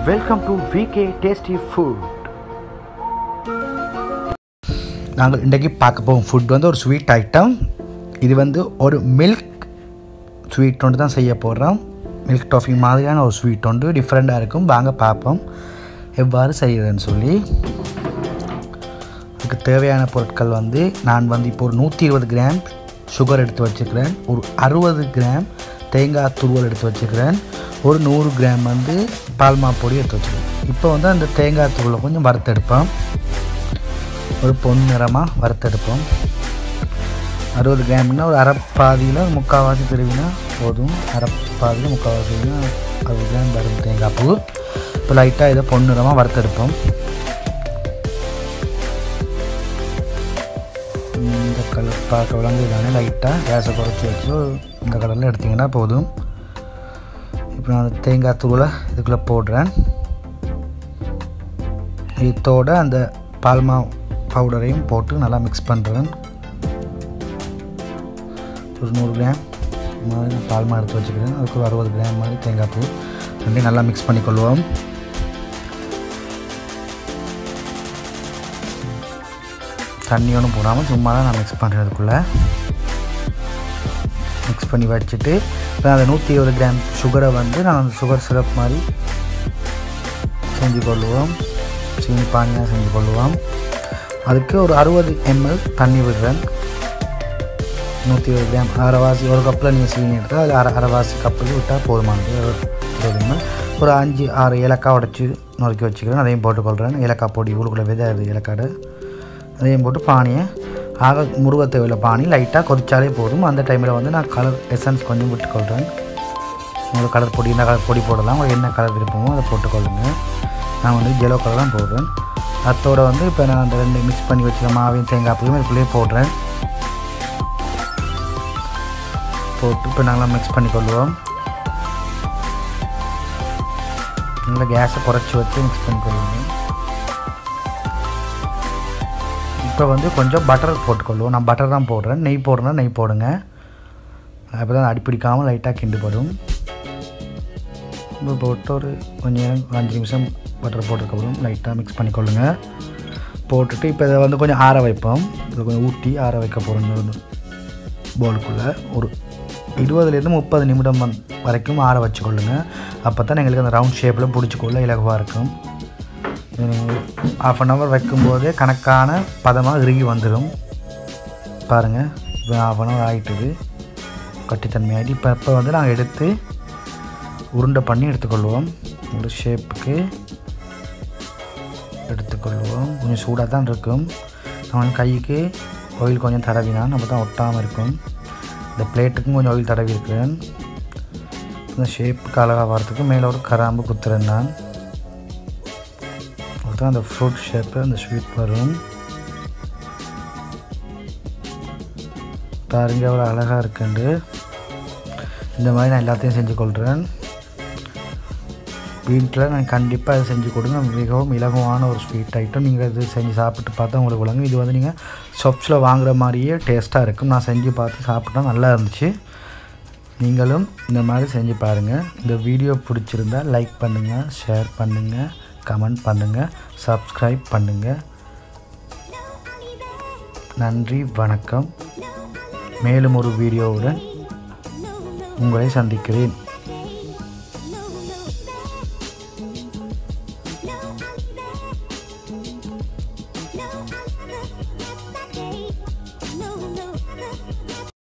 welcome to VK tasty food நாங்கள் இன்றைக்கி பார்க்க போகும் ஃபுட் வந்து ஒரு ஸ்வீட் ஐட்டம் இது வந்து ஒரு மில்க் ஸ்வீட் ஒன்று தான் செய்ய போடுறோம் மில்க் டாஃபி மாதிரியான ஒரு ஸ்வீட் ஒன்று டிஃப்ரெண்ட்டாக இருக்கும் வாங்க பார்ப்போம் எவ்வாறு செய்கிறதுன்னு சொல்லி அதுக்கு தேவையான பொருட்கள் வந்து நான் வந்து இப்போ ஒரு நூற்றி இருபது கிராம் சுகர் எடுத்து வச்சுக்கிறேன் ஒரு அறுபது கிராம் தேங்காய் துருவல் எடுத்து வச்சுக்கிறேன் ஒரு நூறு கிராம் வந்து பால்மா பொடி எடுத்து வச்சுக்கிறேன் இப்போ வந்து அந்த தேங்காய் துருவலை கொஞ்சம் வறுத்தெடுப்போம் ஒரு பொன் நிறமாக வறுத்தெடுப்போம் அறுபது கிராம்னா ஒரு அரைப்பாதியில் முக்கால்வாசி திருவினா போதும் அரைப்பாதியில் முக்கால்வாசினா அறுபது கிராம் வரும் தேங்காய் பூ இப்போ லைட்டாக இதை பொன்னிறமாக வறுத்தெடுப்போம் இந்த கலர் பார்க்க விளங்கு தானே லைட்டாக கேஸை குறைச்சி வச்சு இந்த கலரில் எடுத்திங்கன்னா போதும் இப்போ நான் அந்த தேங்காய் தூளை இதுக்குள்ளே போடுறேன் இதோட அந்த பால்மா பவுடரையும் போட்டு நல்லா மிக்ஸ் பண்ணுறேன் ஒரு நூறு கிராம் மாதிரி பால்மா எடுத்து வச்சுக்கிறேன் அதுக்கு ஒரு அறுபது கிராம் மாதிரி தேங்காய் பூ ரெண்டையும் நல்லா மிக்ஸ் பண்ணிக்கொள்வோம் தண்ணி ஒன்றும் போடாமல் சும்மா தான் நான் மிக்ஸ் பண்ணுறதுக்குள்ளே மிக்ஸ் பண்ணி வச்சுட்டு இப்போ அந்த நூற்றி இருபது கிராம் சுகரை வந்து நான் அந்த சுகர் சிரப் மாதிரி செஞ்சு கொள்ளுவோம் சீனி பானியாக செஞ்சு கொள்ளுவோம் அதுக்கு ஒரு அறுபது எம்எல் தண்ணி விடுறேன் நூற்றி இருபது கிராம் அரைவாசி ஒரு கப்பில் நீங்கள் சீனி எடுத்தால் அது அரை அரைவாசி கப்புக்கு விட்டால் போதுமானது இருபது எம்எல் ஒரு அஞ்சு ஆறு ஏலக்காய் உடச்சி நொறுக்கி வச்சுக்கிறேன் அதையும் போட்டுக்கொள்கிறேன் ஏலக்காய் பொடி உள்ளுக்குள்ளே விதை அது ஏலக்காடு அதையும் போட்டு பானியை ஆக முருக தேவையில்ல பானி லைட்டாக கொதிச்சாலே போதும் அந்த டைமில் வந்து நான் கலர் எசன்ஸ் கொஞ்சம் விட்டுக்கொள்கிறேன் உங்களுக்கு கலர் பொடி என்ன கலர் பொடி போடலாம் உங்களுக்கு என்ன கலர் விருப்பமோ அதை போட்டுக்கொள்ளுங்க நான் வந்து ஜெலோ கலர் தான் போடுறேன் அதோட வந்து இப்போ நான் அந்த ரெண்டு மிக்ஸ் பண்ணி வச்சுருக்க மாவையும் தேங்காய் பூவும் இதுக்குள்ளேயே போடுறேன் போட்டு இப்போ நல்லா மிக்ஸ் பண்ணிக்கொள்வோம் நல்லா கேஸை குறைச்சி வச்சு மிக்ஸ் பண்ணிக்கொள்ளுங்க இப்போ வந்து கொஞ்சம் பட்டர் போட்டுக்கொள்வோம் நான் பட்டர் தான் போடுறேன் நெய் போடுறேன்னா நெய் போடுங்க அப்போ தான் அடிப்பிடிக்காமல் லைட்டாக கிண்டுபடும் இப்போ போட்டு ஒரு கொஞ்சம் நேரம் அஞ்சு நிமிஷம் பட்டர் போட்டதுக்கப்புறம் லைட்டாக மிக்ஸ் பண்ணிக்கொள்ளுங்க போட்டுட்டு இப்போ இதை வந்து கொஞ்சம் ஆற வைப்போம் இதை கொஞ்சம் ஊற்றி ஆற வைக்க போகிறோம் பவுலுக்குள்ளே ஒரு இருபதுலேருந்து முப்பது நிமிடம் வந் வரைக்கும் ஆற வச்சுக்கொள்ளுங்க அப்போ தான் எங்களுக்கு அந்த ரவுண்ட் ஷேப்பில் பிடிச்சிக்கொள்ள இலகுவாக இருக்கும் ஆஃப் அன் ஹவர் வைக்கும்போதே கணக்கான பதமாக இறுகி வந்துடும் பாருங்கள் இப்போ ஆஃப் அன் ஹவர் ஆகிட்டுது கட்டித்தன்மை ஆகிட்டு இப்போ இப்போ வந்து நாங்கள் எடுத்து உருண்டை பண்ணி எடுத்துக்கொள்வோம் ஒரு ஷேப்புக்கு எடுத்துக்கொள்வோம் கொஞ்சம் சூடாக தான் இருக்கும் நான் கைக்கு ஆயில் கொஞ்சம் தடவினான் அப்போ தான் ஒட்டாமல் இருக்கும் இந்த பிளேட்டுக்கும் கொஞ்சம் ஆயில் தடவி இருக்கிறேன் இந்த ஷேப்புக்கு அழகாக வரத்துக்கு மேலே ஒரு கராம்பு குத்துறேன் நான் தான் அந்த ஃப்ரூட் ஷேப்பு அந்த ஸ்வீட் வரும் பாருங்க எவ்வளோ அழகாக இருக்குண்டு இந்த மாதிரி நான் எல்லாத்தையும் செஞ்சு கொள்கிறேன் வீட்டில் நான் கண்டிப்பாக அதை செஞ்சு கொடுங்க மிகவும் இலகுவான ஒரு ஸ்வீட் ஐட்டம் நீங்கள் இது செஞ்சு சாப்பிட்டு பார்த்தா உங்களுக்கு விளங்கும் இது வந்து நீங்கள் ஷாப்ஸில் வாங்குகிற மாதிரியே டேஸ்ட்டாக இருக்கும் நான் செஞ்சு பார்த்து சாப்பிட்டா நல்லா இருந்துச்சு நீங்களும் இந்த மாதிரி செஞ்சு பாருங்கள் இந்த வீடியோ பிடிச்சிருந்தா லைக் பண்ணுங்கள் ஷேர் பண்ணுங்கள் கமெண்ட் பண்ணுங்கள் சப்ஸ்கிரைப் பண்ணுங்கள் நன்றி வணக்கம் மேலும் ஒரு வீடியோவுடன் உங்களை சந்திக்கிறேன்